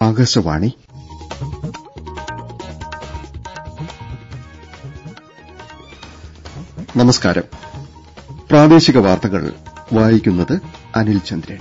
ആകാശവാണി നമസ്കാരം പ്രാദേശിക വാർത്തകൾ വായിക്കുന്നത് അനിൽ ചന്ദ്രൻ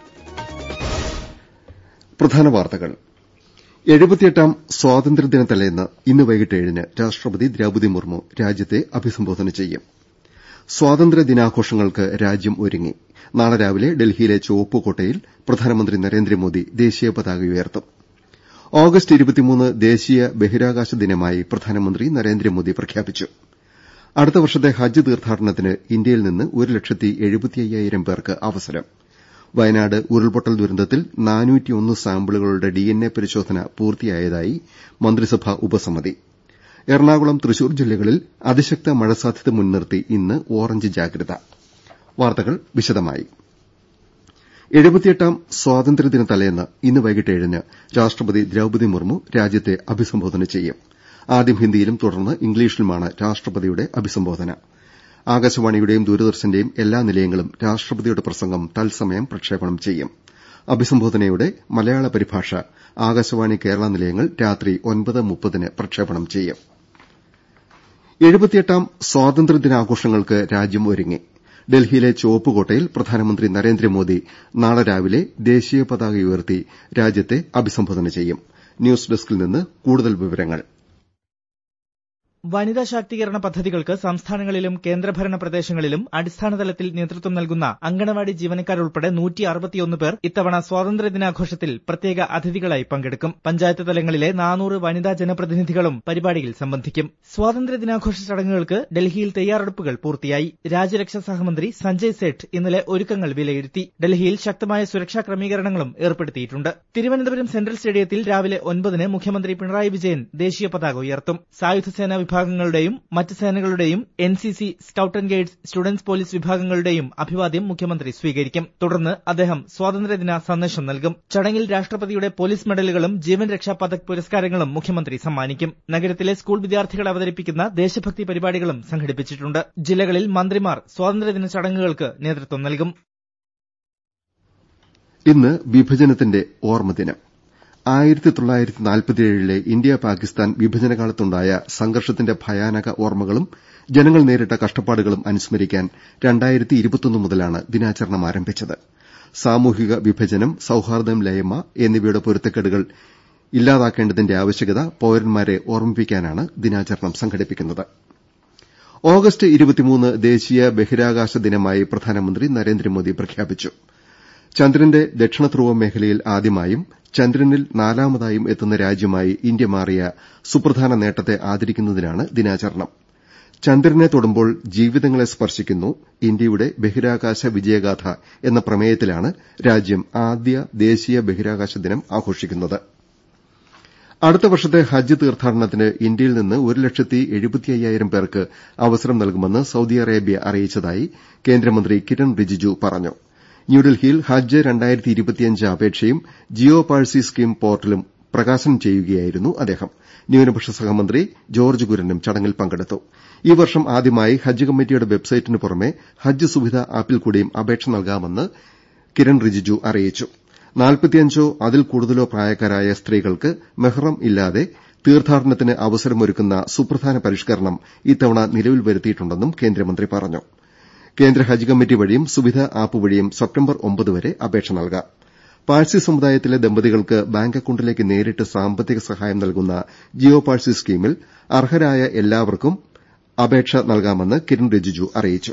പ്രധാന വാർത്തകൾ എഴുപത്തിയെട്ടാം സ്വാതന്ത്ര്യദിന തലേന്ന് ഇന്ന് വൈകിട്ട് ഏഴിന് രാഷ്ട്രപതി ദ്രൌപതി മുർമു രാജ്യത്തെ അഭിസംബോധന ചെയ്യും സ്വാതന്ത്ര്യ ദിനാഘോഷങ്ങൾക്ക് രാജ്യം ഒരുങ്ങി നാളെ രാവിലെ ഡൽഹിയിലെ ചുവപ്പുകോട്ടയിൽ പ്രധാനമന്ത്രി നരേന്ദ്രമോദി ദേശീയ പതാക ഉയർത്തും ഓഗസ്റ്റ് ദേശീയ ബഹിരാകാശ ദിനമായി പ്രധാനമന്ത്രി നരേന്ദ്രമോദി പ്രഖ്യാപിച്ചു അടുത്ത വർഷത്തെ ഹജ്ജ് തീർത്ഥാടനത്തിന് ഇന്ത്യയിൽ നിന്ന് ഒരു ലക്ഷത്തി എഴുപത്തിയ്യായിരം പേർക്ക് അവസരം വയനാട് ഉരുൾപൊട്ടൽ ദുരന്തത്തിൽ സാമ്പിളുകളുടെ ഡിഎൻഎ പരിശോധന പൂർത്തിയായതായി മന്ത്രിസഭാ ഉപസമിതി എറണാകുളം തൃശൂർ ജില്ലകളിൽ അതിശക്ത മഴ സാധ്യത മുൻനിർത്തി ഇന്ന് ഓറഞ്ച് ജാഗ്രത വാർത്തകൾ വിശദമായി എഴുപത്തിയെട്ടാം സ്വാതന്ത്ര്യദിന തലേന്ന് ഇന്ന് വൈകിട്ട് ഏഴിന് രാഷ്ട്രപതി ദ്രൌപതി മുർമു രാജ്യത്തെ അഭിസംബോധന ചെയ്യും ആദ്യം ഹിന്ദിയിലും തുടർന്ന് ഇംഗ്ലീഷിലുമാണ് രാഷ്ട്രപതിയുടെ അഭിസംബോധന ആകാശവാണിയുടെയും ദൂരദർശന്റെയും എല്ലാ നിലയങ്ങളും രാഷ്ട്രപതിയുടെ പ്രസംഗം തത്സമയം പ്രക്ഷേപണം ചെയ്യും അഭിസംബോധനയുടെ മലയാള പരിഭാഷ ആകാശവാണി കേരള നിലയങ്ങൾ രാത്രി ഒൻപത് മുപ്പതിന് പ്രക്ഷേപണം ചെയ്യും എഴുപത്തിയെട്ടാം സ്വാതന്ത്ര്യദിനാഘോഷങ്ങൾക്ക് രാജ്യം ഒരുങ്ങി ഡൽഹിയിലെ ചുവപ്പുകോട്ടയിൽ പ്രധാനമന്ത്രി നരേന്ദ്രമോദി നാളെ രാവിലെ ദേശീയ പതാക ഉയർത്തി രാജ്യത്തെ അഭിസംബോധന ചെയ്യും ന്യൂസ് ഡെസ്കിൽ നിന്ന് കൂടുതൽ വിവരങ്ങൾ വനിതാ ശാക്തീകരണ പദ്ധതികൾക്ക് സംസ്ഥാനങ്ങളിലും കേന്ദ്രഭരണ പ്രദേശങ്ങളിലും അടിസ്ഥാനതലത്തിൽ നേതൃത്വം നൽകുന്ന അങ്കണവാടി ജീവനക്കാരുൾപ്പെടെ പേർ ഇത്തവണ സ്വാതന്ത്ര്യദിനാഘോഷത്തിൽ പ്രത്യേക അതിഥികളായി പങ്കെടുക്കും പഞ്ചായത്ത് തലങ്ങളിലെ നാനൂറ് വനിതാ ജനപ്രതിനിധികളും പരിപാടിയിൽ സംബന്ധിക്കും സ്വാതന്ത്ര്യദിനാഘോഷ ചടങ്ങുകൾക്ക് ഡൽഹിയിൽ തയ്യാറെടുപ്പുകൾ പൂർത്തിയായി രാജ്യരക്ഷാ സഹമന്ത്രി സഞ്ജയ് സേഠ് ഇന്നലെ ഒരുക്കങ്ങൾ വിലയിരുത്തി ഡൽഹിയിൽ ശക്തമായ സുരക്ഷാ ക്രമീകരണങ്ങളും ഏർപ്പെടുത്തിയിട്ടുണ്ട് തിരുവനന്തപുരം സെൻട്രൽ സ്റ്റേഡിയത്തിൽ രാവിലെ ഒൻപതിന് മുഖ്യമന്ത്രി പിണറായി വിജയൻ ദേശീയ പതാക ഉയർത്തും സായുധസേനാ വിഭാഗങ്ങളുടെയും മറ്റ് സേനകളുടെയും NCC scout and guides students police വിഭാഗങ്ങളുടെയും അഭിവാദ്യം മുഖ്യമന്ത്രി സ്വീകരിക്കും തുടർന്ന് അദ്ദേഹം സ്വാതന്ത്ര്യദിന സന്ദേശം നൽകും ചടങ്ങിൽ രാഷ്ട്രപതിയുടെ പോലീസ് മെഡലുകളും ജീവൻ രക്ഷാ പതക് പുരസ്കാരങ്ങളും മുഖ്യമന്ത്രി സമ്മാനിക്കും നഗരത്തിലെ സ്കൂൾ വിദ്യാർത്ഥികൾ അവതരിപ്പിക്കുന്ന ദേശഭക്തി പരിപാടികളും സംഘടിപ്പിച്ചിട്ടുണ്ട് ജില്ലകളിൽ മന്ത്രിമാർ സ്വാതന്ത്ര്യദിന ചടങ്ങുകൾക്ക് നേതൃത്വം നൽകും ഇന്ന് വിഭജനത്തിന്റെ ഓർമ്മദിനം ആയിരത്തി തൊള്ളായിരത്തി നാൽപ്പത്തിയേഴിലെ ഇന്ത്യ പാകിസ്ഥാൻ വിഭജനകാലത്തുണ്ടായ സംഘർഷത്തിന്റെ ഭയാനക ഓർമ്മകളും ജനങ്ങൾ നേരിട്ട കഷ്ടപ്പാടുകളും അനുസ്മരിക്കാൻ മുതലാണ് ദിനാചരണം ആരംഭിച്ചത് സാമൂഹിക വിഭജനം സൌഹാർദ്ദം എന്നിവയുടെ പൊരുത്തക്കേടുകൾ ഇല്ലാതാക്കേണ്ടതിന്റെ ആവശ്യകത പൌരന്മാരെ ഓർമ്മിപ്പിക്കാനാണ് ദിനാചരണം സംഘടിപ്പിക്കുന്നത് ഓഗസ്റ്റ് ദേശീയ ബഹിരാകാശ ദിനമായി പ്രധാനമന്ത്രി നരേന്ദ്രമോദി പ്രഖ്യാപിച്ചു ചന്ദ്രന്റെ ദക്ഷിണ ധ്രുവ മേഖലയിൽ ആദ്യമായും ചന്ദ്രനിൽ നാലാമതായും എത്തുന്ന രാജ്യമായി ഇന്ത്യ മാറിയ സുപ്രധാന നേട്ടത്തെ ആദരിക്കുന്നതിനാണ് ദിനാചരണം ചന്ദ്രനെ തൊടുമ്പോൾ ജീവിതങ്ങളെ സ്പർശിക്കുന്നു ഇന്ത്യയുടെ ബഹിരാകാശ വിജയഗാഥ എന്ന പ്രമേയത്തിലാണ് രാജ്യം ആദ്യ ദേശീയ ബഹിരാകാശ ദിനം ആഘോഷിക്കുന്നത് അടുത്ത വർഷത്തെ ഹജ്ജ് തീർത്ഥാടനത്തിന് ഇന്ത്യയിൽ നിന്ന് ഒരു ലക്ഷത്തി എഴുപത്തിയ്യായിരം പേർക്ക് അവസരം നൽകുമെന്ന് സൌദി അറേബ്യ അറിയിച്ചതായി കേന്ദ്രമന്ത്രി കിരൺ റിജിജു പറഞ്ഞു ന്യൂഡൽഹിയിൽ ഹജ്ജ് അപേക്ഷയും ജിയോ പാഴ്സി സ്കീം പോർട്ടലും പ്രകാശനം ചെയ്യുകയായിരുന്നു അദ്ദേഹം ന്യൂനപക്ഷ സഹമന്ത്രി ജോർജ്ജ് കുര്യനും ചടങ്ങിൽ പങ്കെടുത്തു ഈ വർഷം ആദ്യമായി ഹജ്ജ് കമ്മിറ്റിയുടെ വെബ്സൈറ്റിന് പുറമെ ഹജ്ജ് സുവിധ ആപ്പിൽ കൂടിയും അപേക്ഷ നൽകാമെന്ന് കിരൺ റിജിജു അറിയിച്ചു നാൽപ്പത്തിയഞ്ചോ അതിൽ കൂടുതലോ പ്രായക്കാരായ സ്ത്രീകൾക്ക് മെഹ്റം ഇല്ലാതെ തീർത്ഥാടനത്തിന് അവസരമൊരുക്കുന്ന സുപ്രധാന പരിഷ്കരണം ഇത്തവണ നിലവിൽ വരുത്തിയിട്ടുണ്ടെന്നും കേന്ദ്രമന്ത്രി പറഞ്ഞു കേന്ദ്ര ഹജ്ജ് കമ്മിറ്റി വഴിയും സുവിധ ആപ്പ് വഴിയും സെപ്റ്റംബർ ഒമ്പത് വരെ അപേക്ഷ നൽകാം പാഴ്സി സമുദായത്തിലെ ദമ്പതികൾക്ക് ബാങ്ക് അക്കൌണ്ടിലേക്ക് നേരിട്ട് സാമ്പത്തിക സഹായം നൽകുന്ന ജിയോ പാഴ്സി സ്കീമിൽ അർഹരായ എല്ലാവർക്കും അപേക്ഷ നൽകാമെന്ന് കിരൺ റിജിജു അറിയിച്ചു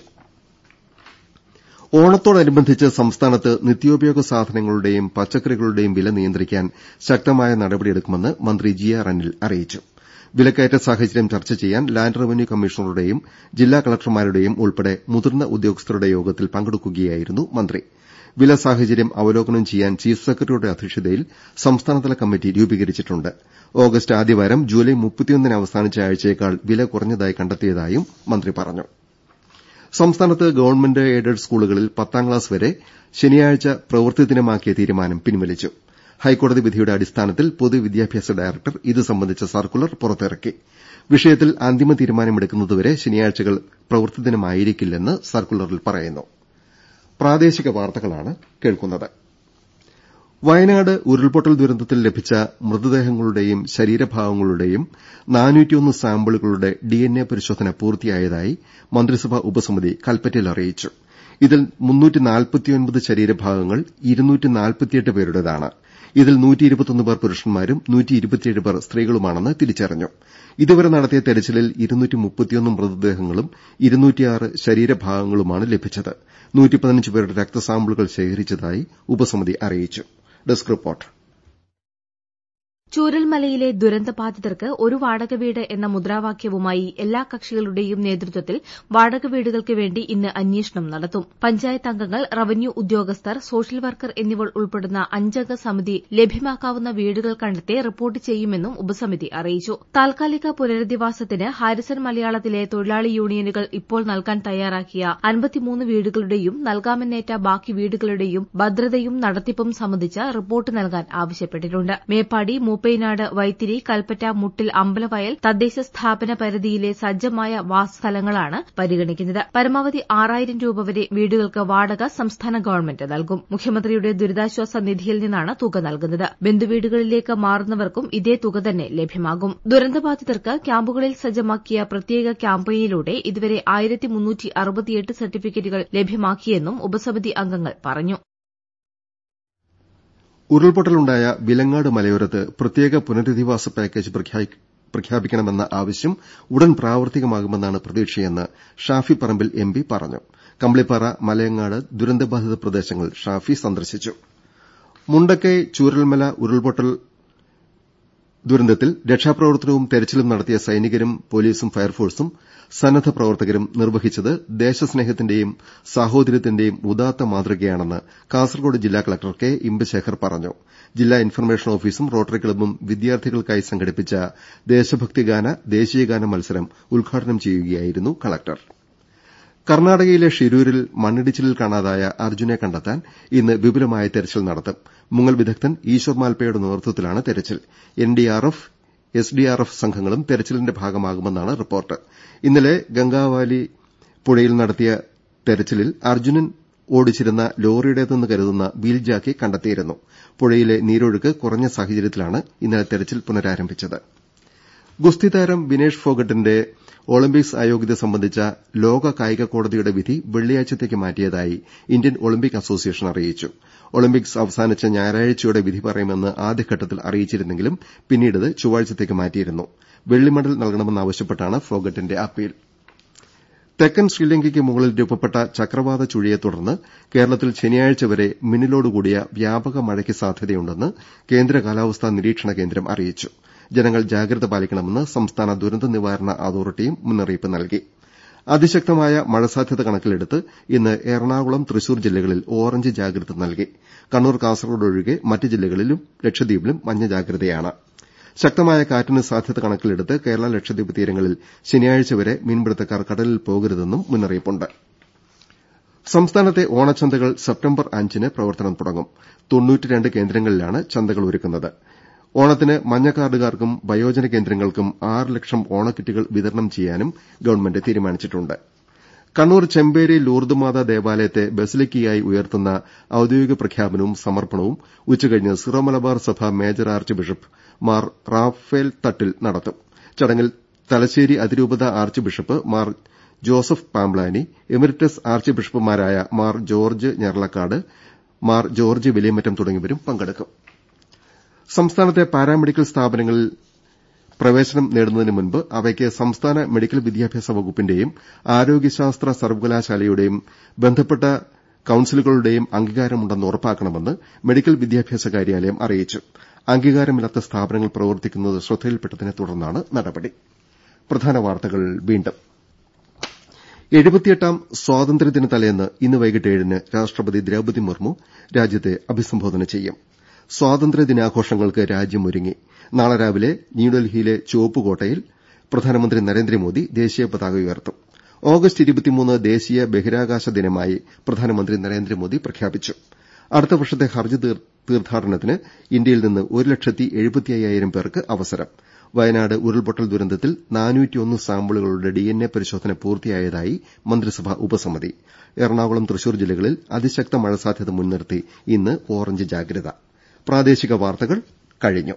ഓണത്തോടനുബന്ധിച്ച് സംസ്ഥാനത്ത് നിത്യോപയോഗ സാധനങ്ങളുടെയും പച്ചക്കറികളുടെയും വില നിയന്ത്രിക്കാൻ ശക്തമായ നടപടിയെടുക്കുമെന്ന് മന്ത്രി ജി ആർ അനിൽ അറിയിച്ചു വിലക്കയറ്റ സാഹചര്യം ചർച്ച ചെയ്യാൻ ലാൻഡ് റവന്യൂ കമ്മീഷണറുടെയും ജില്ലാ കളക്ടർമാരുടെയും ഉൾപ്പെടെ മുതിർന്ന ഉദ്യോഗസ്ഥരുടെ യോഗത്തിൽ പങ്കെടുക്കുകയായിരുന്നു മന്ത്രി വില സാഹചര്യം അവലോകനം ചെയ്യാൻ ചീഫ് സെക്രട്ടറിയുടെ അധ്യക്ഷതയിൽ സംസ്ഥാനതല കമ്മിറ്റി രൂപീകരിച്ചിട്ടുണ്ട് ഓഗസ്റ്റ് ആദ്യവാരം ജൂലൈ മുപ്പത്തിയൊന്നിന് അവസാനിച്ച ആഴ്ചയേക്കാൾ വില കുറഞ്ഞതായി കണ്ടെത്തിയതായും മന്ത്രി പറഞ്ഞു സംസ്ഥാനത്ത് ഗവൺമെന്റ് എയ്ഡഡ് സ്കൂളുകളിൽ പത്താം ക്ലാസ് വരെ ശനിയാഴ്ച പ്രവൃത്തി ദിനമാക്കിയ തീരുമാനം പിൻവലിച്ചു ഹൈക്കോടതി വിധിയുടെ അടിസ്ഥാനത്തിൽ പൊതുവിദ്യാഭ്യാസ ഡയറക്ടർ ഇത് സംബന്ധിച്ച സർക്കുലർ പുറത്തിറക്കി വിഷയത്തിൽ അന്തിമ തീരുമാനമെടുക്കുന്നതുവരെ ശനിയാഴ്ചകൾ പ്രവൃത്തി ദിനമായിരിക്കില്ലെന്ന് സർക്കുലറിൽ പറയുന്നു വയനാട് ഉരുൾപൊട്ടൽ ദുരന്തത്തിൽ ലഭിച്ച മൃതദേഹങ്ങളുടെയും ശരീരഭാഗങ്ങളുടെയും സാമ്പിളുകളുടെ ഡിഎൻഎ പരിശോധന പൂർത്തിയായതായി മന്ത്രിസഭാ ഉപസമിതി കൽപ്പറ്റയിൽ അറിയിച്ചു ഇതിൽ ശരീരഭാഗങ്ങൾ പേരുടേതാണ് ഇതിൽ പേർ പുരുഷന്മാരും പേർ സ്ത്രീകളുമാണെന്ന് തിരിച്ചറിഞ്ഞു ഇതുവരെ നടത്തിയ തെരച്ചിലിൽ മൃതദേഹങ്ങളും ശരീരഭാഗങ്ങളുമാണ് ലഭിച്ചത് പേരുടെ രക്തസാമ്പിളുകൾ ശേഖരിച്ചതായി ഉപസമിതി അറിയിച്ചു ഡെസ്ക് റിപ്പോർട്ട് ചൂരൽമലയിലെ ദുരന്തബാധിതർക്ക് ഒരു വാടക വീട് എന്ന മുദ്രാവാക്യവുമായി എല്ലാ കക്ഷികളുടെയും നേതൃത്വത്തിൽ വാടക വീടുകൾക്ക് വേണ്ടി ഇന്ന് അന്വേഷണം നടത്തും പഞ്ചായത്ത് അംഗങ്ങൾ റവന്യൂ ഉദ്യോഗസ്ഥർ സോഷ്യൽ വർക്കർ എന്നിവർ ഉൾപ്പെടുന്ന അഞ്ചംഗ സമിതി ലഭ്യമാക്കാവുന്ന വീടുകൾ കണ്ടെത്തി റിപ്പോർട്ട് ചെയ്യുമെന്നും ഉപസമിതി അറിയിച്ചു താൽക്കാലിക പുനരധിവാസത്തിന് ഹാരിസൺ മലയാളത്തിലെ തൊഴിലാളി യൂണിയനുകൾ ഇപ്പോൾ നൽകാൻ തയ്യാറാക്കിയ അൻപത്തിമൂന്ന് വീടുകളുടെയും നൽകാമെന്നേറ്റ ബാക്കി വീടുകളുടെയും ഭദ്രതയും നടത്തിപ്പും സംബന്ധിച്ച് റിപ്പോർട്ട് നൽകാൻ ആവശ്യപ്പെട്ടിട്ടുണ്ട് മേപ്പാടി മൂപ്പൈനാട് വൈത്തിരി കൽപ്പറ്റ മുട്ടിൽ അമ്പലവയൽ തദ്ദേശ സ്ഥാപന പരിധിയിലെ സജ്ജമായ വാസസ്ഥലങ്ങളാണ് പരിഗണിക്കുന്നത് പരമാവധി ആറായിരം രൂപ വരെ വീടുകൾക്ക് വാടക സംസ്ഥാന ഗവൺമെന്റ് നൽകും മുഖ്യമന്ത്രിയുടെ ദുരിതാശ്വാസ നിധിയിൽ നിന്നാണ് തുക നൽകുന്നത് ബന്ധുവീടുകളിലേക്ക് മാറുന്നവർക്കും ഇതേ തുക തന്നെ ലഭ്യമാകും ദുരന്തബാധിതർക്ക് ക്യാമ്പുകളിൽ സജ്ജമാക്കിയ പ്രത്യേക ക്യാമ്പയിനിലൂടെ ഇതുവരെ സർട്ടിഫിക്കറ്റുകൾ ലഭ്യമാക്കിയെന്നും ഉപസമിതി അംഗങ്ങൾ പറഞ്ഞു ഉരുൾപൊട്ടലുണ്ടായ വിലങ്ങാട് മലയോരത്ത് പ്രത്യേക പുനരധിവാസ പാക്കേജ് പ്രഖ്യാപിക്കണമെന്ന ആവശ്യം ഉടൻ പ്രാവർത്തികമാകുമെന്നാണ് പ്രതീക്ഷയെന്ന് ഷാഫി പറമ്പിൽ എംപി പറഞ്ഞു കമ്പിളിപ്പാറ മലയങ്ങാട് ദുരന്തബാധിത പ്രദേശങ്ങൾ ഷാഫി സന്ദർശിച്ചു മുണ്ടക്കൈ ചൂരൽമല ഉരുൾപൊട്ടൽ ദുരന്തത്തിൽ രക്ഷാപ്രവർത്തനവും തെരച്ചിലും നടത്തിയ സൈനികരും പോലീസും ഫയർഫോഴ്സും സന്നദ്ധ പ്രവർത്തകരും നിർവഹിച്ചത് ദേശസ്നേഹത്തിന്റെയും സാഹോദര്യത്തിന്റെയും ഉദാത്ത മാതൃകയാണെന്ന് കാസർകോട് ജില്ലാ കളക്ടർ കെ ഇമ്പശേഖർ പറഞ്ഞു ജില്ലാ ഇൻഫർമേഷൻ ഓഫീസും റോട്ടറി ക്ലബ്ബും വിദ്യാർത്ഥികൾക്കായി സംഘടിപ്പിച്ച ദേശഭക്തിഗാന ദേശീയഗാന മത്സരം ഉദ്ഘാടനം ചെയ്യുകയായിരുന്നു കളക്ടർ കർണാടകയിലെ ഷിരൂരിൽ മണ്ണിടിച്ചിലിൽ കാണാതായ അർജുനെ കണ്ടെത്താൻ ഇന്ന് വിപുലമായ തെരച്ചിൽ നടത്തും മുങ്ങൽ വിദഗ്ധൻ ഈശ്വർ മാൽപ്പയുടെ നേതൃത്വത്തിലാണ് തെരച്ചിൽ എൻഡിആർഎഫ് എസ്ഡിആർഎഫ് സംഘങ്ങളും തെരച്ചിലിന്റെ ഭാഗമാകുമെന്നാണ് റിപ്പോർട്ട് ഇന്നലെ ഗംഗാവാലി പുഴയിൽ നടത്തിയ തെരച്ചിലിൽ അർജുനൻ ഓടിച്ചിരുന്ന ലോറിയുടേതെന്ന് കരുതുന്ന വീൽ ജാക്കി കണ്ടെത്തിയിരുന്നു പുഴയിലെ നീരൊഴുക്ക് കുറഞ്ഞ സാഹചര്യത്തിലാണ് ഇന്നലെ തെരച്ചിൽ പുനരാരംഭിച്ചത് ഗുസ്തി താരം വിനേഷ് ഫോഗട്ടിന്റെ ഒളിമ്പിക്സ് അയോഗ്യത സംബന്ധിച്ച ലോക കായിക കോടതിയുടെ വിധി വെള്ളിയാഴ്ചത്തേക്ക് മാറ്റിയതായി ഇന്ത്യൻ ഒളിമ്പിക് അസോസിയേഷൻ അറിയിച്ചു ഒളിമ്പിക്സ് അവസാനിച്ച ഞായറാഴ്ചയോടെ വിധി പറയുമെന്ന് ആദ്യഘട്ടത്തിൽ അറിയിച്ചിരുന്നെങ്കിലും പിന്നീടത് ചൊവ്വാഴ്ചത്തേക്ക് മാറ്റിയിരുന്നു വെള്ളി മെഡൽ നൽകണമെന്നാവശ്യപ്പെട്ടാണ് ഫോഗട്ടിന്റെ അപ്പീൽ തെക്കൻ ശ്രീലങ്കയ്ക്ക് മുകളിൽ രൂപപ്പെട്ട ചക്രവാത ചുഴിയെ തുടർന്ന് കേരളത്തിൽ ശനിയാഴ്ച വരെ മിന്നലോടുകൂടിയ വ്യാപക മഴയ്ക്ക് സാധ്യതയുണ്ടെന്ന് കേന്ദ്ര കാലാവസ്ഥാ നിരീക്ഷണ കേന്ദ്രം അറിയിച്ചു ജനങ്ങൾ ജാഗ്രത പാലിക്കണമെന്ന് സംസ്ഥാന ദുരന്ത നിവാരണ അതോറിറ്റിയും മുന്നറിയിപ്പ് നൽകി അതിശക്തമായ മഴ സാധ്യത കണക്കിലെടുത്ത് ഇന്ന് എറണാകുളം തൃശൂർ ജില്ലകളിൽ ഓറഞ്ച് ജാഗ്രത നൽകി കണ്ണൂർ കാസർകോട് ഒഴികെ മറ്റ് ജില്ലകളിലും ലക്ഷദ്വീപിലും മഞ്ഞ ജാഗ്രതയാണ് ശക്തമായ കാറ്റിന് സാധ്യത കണക്കിലെടുത്ത് കേരള ലക്ഷദ്വീപ് തീരങ്ങളിൽ ശനിയാഴ്ച വരെ മീൻപിടുത്തക്കാർ കടലിൽ പോകരുതെന്നും മുന്നറിയിപ്പുണ്ട് സംസ്ഥാനത്തെ ഓണച്ചന്തകൾ സെപ്റ്റംബർ അഞ്ചിന് പ്രവർത്തനം തുടങ്ങും കേന്ദ്രങ്ങളിലാണ് ചന്തകൾ ഒരുക്കുന്നത് ഓണത്തിന് മഞ്ഞ കാർഡുകാർക്കും വയോജന കേന്ദ്രങ്ങൾക്കും ആറ് ലക്ഷം ഓണക്കിറ്റുകൾ വിതരണം ചെയ്യാനും ഗവൺമെന്റ് തീരുമാനിച്ചിട്ടുണ്ട് കണ്ണൂർ ചെമ്പേരി ലൂർദ്മാതാ ദേവാലയത്തെ ബസിലിക്കയായി ഉയർത്തുന്ന ഔദ്യോഗിക പ്രഖ്യാപനവും സമർപ്പണവും ഉച്ചകഴിഞ്ഞ് സിറോ മലബാർ സഭ major archbishop Mar Raphael Thattil നടത്തും ചടങ്ങിൽ തലശ്ശേരി അതിരൂപത archbishop Mar Joseph Pamplany emeritus ആർച്ച് ബിഷപ്പുമാരായ മാർ ജോർജ് ഞെർലക്കാട് മാർ ജോർജ് വലിയമറ്റം തുടങ്ങിയവരും പങ്കെടുക്കും സംസ്ഥാനത്തെ പാരാമെഡിക്കൽ സ്ഥാപനങ്ങളിൽ പ്രവേശനം നേടുന്നതിന് മുൻപ് അവയ്ക്ക് സംസ്ഥാന മെഡിക്കൽ വിദ്യാഭ്യാസ വകുപ്പിന്റെയും ആരോഗ്യശാസ്ത്ര സർവകലാശാലയുടെയും ബന്ധപ്പെട്ട കൌൺസിലുകളുടെയും അംഗീകാരമുണ്ടെന്ന് ഉറപ്പാക്കണമെന്ന് മെഡിക്കൽ വിദ്യാഭ്യാസ കാര്യാലയം അറിയിച്ചു അംഗീകാരമില്ലാത്ത സ്ഥാപനങ്ങൾ പ്രവർത്തിക്കുന്നത് ശ്രദ്ധയിൽപ്പെട്ടതിനെ തുടർന്നാണ് നടപടി എഴുപത്തിയെട്ടാം സ്വാതന്ത്ര്യദിന തലേന്ന് ഇന്ന് വൈകിട്ട് ഏഴിന് രാഷ്ട്രപതി ദ്രൌപതി മുർമു രാജ്യത്തെ അഭിസംബോധന ചെയ്യും സ്വാതന്ത്ര്യ ദിനാഘോഷങ്ങൾക്ക് രാജ്യം ഒരുങ്ങി നാളെ രാവിലെ ന്യൂഡൽഹിയിലെ ചുവപ്പുകോട്ടയിൽ പ്രധാനമന്ത്രി നരേന്ദ്രമോദി ദേശീയ പതാക ഉയർത്തും ഓഗസ്റ്റ് ദേശീയ ബഹിരാകാശ ദിനമായി പ്രധാനമന്ത്രി നരേന്ദ്രമോദി പ്രഖ്യാപിച്ചു അടുത്ത വർഷത്തെ ഹർജ് തീർത്ഥാടനത്തിന് ഇന്ത്യയിൽ നിന്ന് ഒരു ലക്ഷത്തി എഴുപത്തിയ്യായിരം പേർക്ക് അവസരം വയനാട് ഉരുൾപൊട്ടൽ ദുരന്തത്തിൽ സാമ്പിളുകളുടെ ഡിഎൻഎ പരിശോധന പൂർത്തിയായതായി മന്ത്രിസഭാ ഉപസമിതി എറണാകുളം തൃശൂർ ജില്ലകളിൽ അതിശക്ത മഴ സാധ്യത മുൻനിർത്തി ഇന്ന് ഓറഞ്ച് ജാഗ്രത പ്രാദേശിക വാർത്തകൾ കഴിഞ്ഞു